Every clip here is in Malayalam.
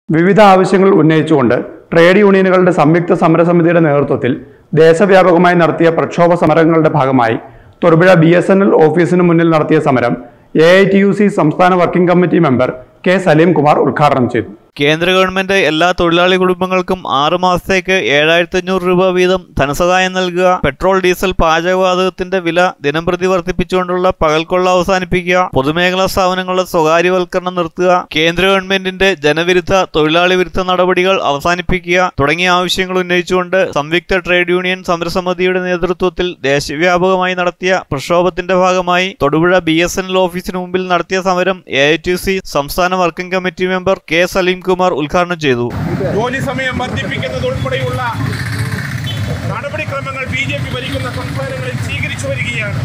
വിവിധ ആവശ്യങ്ങൾ ഉന്നയിച്ചുകൊണ്ട് ട്രേഡ് യൂണിയനുകളുടെ സംയുക്ത സമരസമിതിയുടെ നേതൃത്വത്തിൽ ദേശവ്യാപകമായി നടത്തിയ പ്രക്ഷോഭ സമരങ്ങളുടെ ഭാഗമായി Thodupuzha B S N L ഓഫീസിന് മുന്നിൽ നടത്തിയ സമരം A I T U C സംസ്ഥാന working committee member K Salim Kumar ഉദ്ഘാടനം ചെയ്തു കേന്ദ്ര ഗവൺമെന്റ് എല്ലാ തൊഴിലാളി കുടുംബങ്ങൾക്കും ആറ് മാസത്തേക്ക് ഏഴായിരത്തി അഞ്ഞൂറ് രൂപ വീതം ധനസഹായം നൽകുക പെട്രോൾ ഡീസൽ പാചകവാതകത്തിന്റെ വില ദിനംപ്രതി വർദ്ധിപ്പിച്ചുകൊണ്ടുള്ള പകൽക്കൊള്ള അവസാനിപ്പിക്കുക പൊതുമേഖലാ സ്ഥാപനങ്ങളുടെ സ്വകാര്യവൽക്കരണം നിർത്തുക കേന്ദ്ര ഗവൺമെന്റിന്റെ ജനവിരുദ്ധ തൊഴിലാളി വിരുദ്ധ നടപടികൾ അവസാനിപ്പിക്കുക തുടങ്ങിയ ആവശ്യങ്ങൾ ഉന്നയിച്ചുകൊണ്ട് സംയുക്ത ട്രേഡ് യൂണിയൻ സമരസമിതിയുടെ നേതൃത്വത്തിൽ ദേശവ്യാപകമായി നടത്തിയ പ്രക്ഷോഭത്തിന്റെ ഭാഗമായി Thodupuzha B S N L ഓഫീസിന് മുമ്പിൽ നടത്തിയ സമരം എ ഐ ടി സി സംസ്ഥാന working committee member K Salim Kumar ഉദ്ഘാടനം ചെയ്തു ജോലി സമയം വർദ്ധിപ്പിക്കുന്നത് ഉൾപ്പെടെയുള്ള നടപടിക്രമങ്ങൾ ബി ജെ പി ഭരിക്കുന്ന സംസ്ഥാനങ്ങളിൽ സ്വീകരിച്ചു വരികയാണ്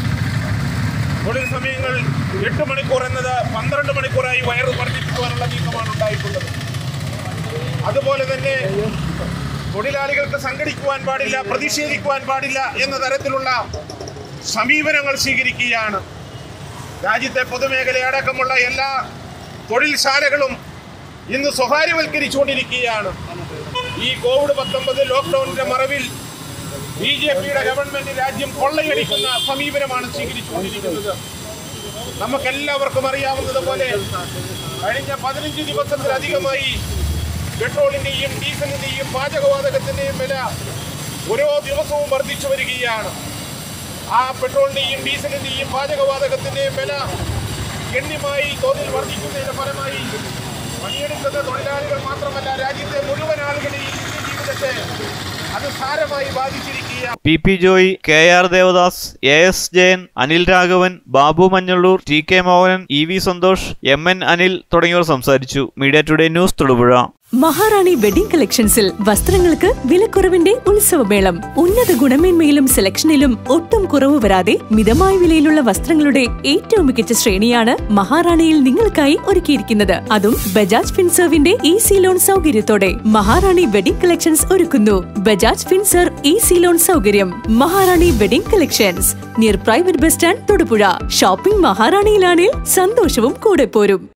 തൊഴിൽ സമയങ്ങൾ എട്ട് മണിക്കൂർ എന്നത് പന്ത്രണ്ട് മണിക്കൂറായി വയറ് വർദ്ധിപ്പിക്കുവാനുള്ള നീക്കമാണ് ഉണ്ടായിട്ടുള്ളത് അതുപോലെ തന്നെ തൊഴിലാളികൾക്ക് സംഘടിക്കുവാൻ പാടില്ല പ്രതിഷേധിക്കുവാൻ പാടില്ല എന്ന തരത്തിലുള്ള സമീപനങ്ങൾ സ്വീകരിക്കുകയാണ് രാജ്യത്തെ പൊതുമേഖല അടക്കമുള്ള എല്ലാ തൊഴിൽശാലകളും ഇന്ന് സ്വകാര്യവൽക്കരിച്ചുകൊണ്ടിരിക്കുകയാണ് ഈ കോവിഡ് പത്തൊമ്പത് ലോക്ക്ഡൌണിന്റെ മറവിൽ ബി ജെ പിയുടെ ഗവൺമെന്റ് രാജ്യം കൊള്ളയടിക്കുന്ന സമീപനമാണ് സ്വീകരിച്ചുകൊണ്ടിരിക്കുന്നത് നമുക്കെല്ലാവർക്കും അറിയാവുന്നതുപോലെ കഴിഞ്ഞ പതിനഞ്ച് ദിവസത്തിലധികമായി പെട്രോളിന്റെയും ഡീസലിന്റെയും പാചകവാതകത്തിന്റെയും വില ഓരോ ദിവസവും വർദ്ധിച്ചു വരികയാണ് ആ പെട്രോളിന്റെയും ഡീസലിന്റെയും പാചകവാതകത്തിന്റെയും വില ഗണ്യമായി തോതിൽ വർദ്ധിക്കുന്നതിന്റെ ഫലമായി പണിയെടുക്കുന്ന തൊഴിലാളികൾ മാത്രമല്ല രാജ്യത്തെ മുഴുവൻ ആളുകളുടെയും ജീവിതത്തെ അത് സാരമായി ബാധിച്ചിരിക്കുകയാണ് P P Joy K R Devadas A S Jayan Anil Raghavan Babu Manjalloor T K Mohanan E V Santhosh M N Anil തുടങ്ങിയവർ സംസാരിച്ചു media today news Thodupuzha Maharani wedding കളക്ഷൻസിൽ വസ്ത്രങ്ങൾക്ക് വിലക്കുറവിന്റെ ഉത്സവമേളം ഉന്നത ഗുണമേന്മയിലും സെലക്ഷനിലും ഒട്ടും കുറവ് വരാതെ മിതമായ വിലയിലുള്ള വസ്ത്രങ്ങളുടെ ഏറ്റവും മികച്ച ശ്രേണിയാണ് മഹാറാണിയിൽ നിങ്ങൾക്കായി ഒരുക്കിയിരിക്കുന്നത് അതും ബജാജ് ഫിൻസർവിന്റെ ഈസി ലോൺ സൗകര്യത്തോടെ മഹാറാണി വെഡിംഗ് കളക്ഷൻസ് ഒരുക്കുന്നു ബജാജ് ഫിൻസർ ഈസി ലോൺ സൗകര്യം Maharani wedding collections near private bus stand Thodupuzha shopping മഹാറാണിയിലാണെങ്കിൽ സന്തോഷവും കൂടെ പോരും